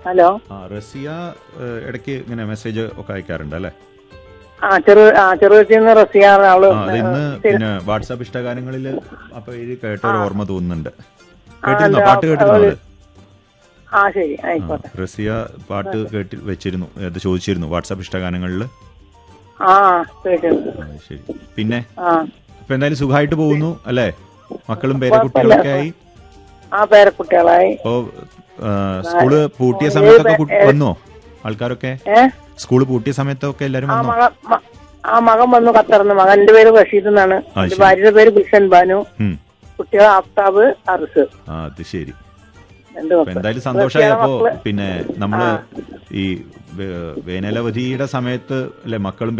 Hello ആ റസിയ ഏഹ്, ഇടയ്ക്ക് ഇങ്ങനെ മെസ്സേജ് ഒക്കെ അയക്കാറുണ്ട് അല്ലേ ആ ചെറു ആ ചെറുപുഴത്തിൽ റസിയാർ അവള് ആ അത് ഇന്ന് സ്ഥിരം- പിന്നെ വാട്സാപ്പ് ഇഷ്ടഗാനങ്ങളിൽ അപ്പൊ ഇത് കേട്ട ഒരു ഓർമ്മ തോന്നുന്നുണ്ട് ആ, കേട്ടിരുന്നോ എന്താ, പാട്ട് കേട്ടിരുന്നോ അവര്- അത് ആ ശരി ആ, ആയിക്കോട്ടെ റസിയ പാട്ട് കേട്ടി വെച്ചിരുന്നു അത് ചോദിച്ചിരുന്നു വാട്സാപ്പ് ഇഷ്ടഗാനങ്ങളിൽ ആ കേട്ടിരുന്നു ആ, ശരി പിന്നെ ആ ഇപ്പൊ എന്തായാലും സുഖമായിട്ട് പോകുന്നു അല്ലേ മക്കളും പേരക്കുട്ടികളൊക്കെ ആയി ആ പേരക്കുട്ടികളായി ഇപ്പോ ആ, സ്കൂള് പൂട്ടിയ സമയത്തൊക്കെ കുട്ടി- വന്നോ ആൾക്കാരൊക്കെ ഏ സ്കൂള് പൂട്ടിയ സമയത്തൊക്കെ എല്ലാരും ആ വന്നോ മകൻ മ- ആ മകൻ വന്നു ഖത്തറിന്ന് മകന്റെ പേര് റഷീദ് എന്നാണ് ആ, എന്റെ ശരി. ഭാര്യയുടെ പേര് ഗുൽഷൻ ബാനു ഉം. കുട്ടികൾ ആഫ്താബ് അർസ് ആ അത് ശരി രണ്ടു അപ്പൊ മക്കൾ എന്തായാലും സന്തോഷമായപ്പോ മക്കള് പിന്നെ നമ്മള് ഈ വേ- വേനലവധിയുടെ സമയത്ത് അല്ലെ മക്കളും